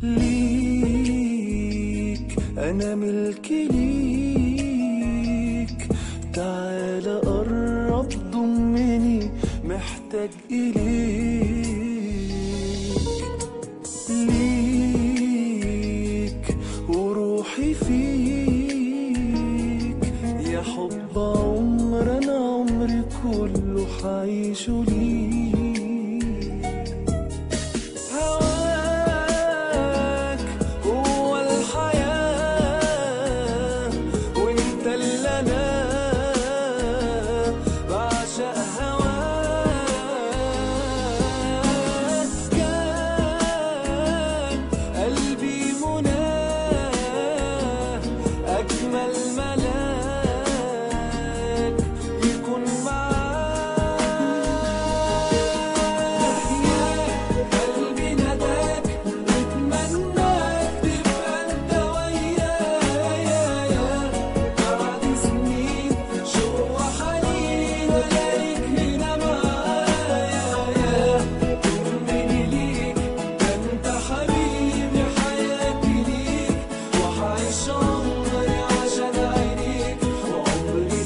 ليك أنا ملك ليك تعال قرب ضمني محتاج إليك ليك وروحي فيك يا حب عمر أنا عمري كله حعيشه ليك هواك هو الحياة وانت اللي انا بعشق هواك كان قلبي مناه أجمل ملاك يكون معاك يا قلبي نداك بتمناك تبقى انت ويايا بعد سنين شوق وحنين الاقيك هنا معايا طمني ليك ده انت حبيبي حياتي ليك وحعيش عمري عشان عينيك وعمري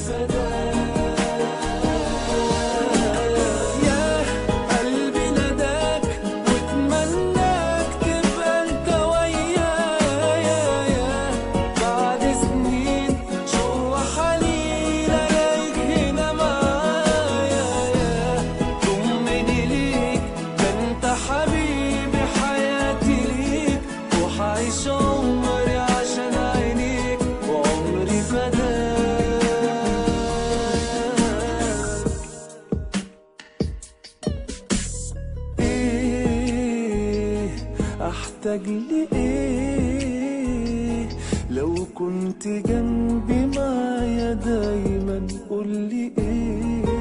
فداك يا قلبي نداك واتمناك تبقى انت ويايا بعد سنين شوق حنين الاقيك هنا معايا طمني ليك ده انت حبيبي حياتي ليك وحعيش عمري عشان عينيك وعمري فداك ايه احتاج لايه لو كنت جنبي معايا دايما قولي ايه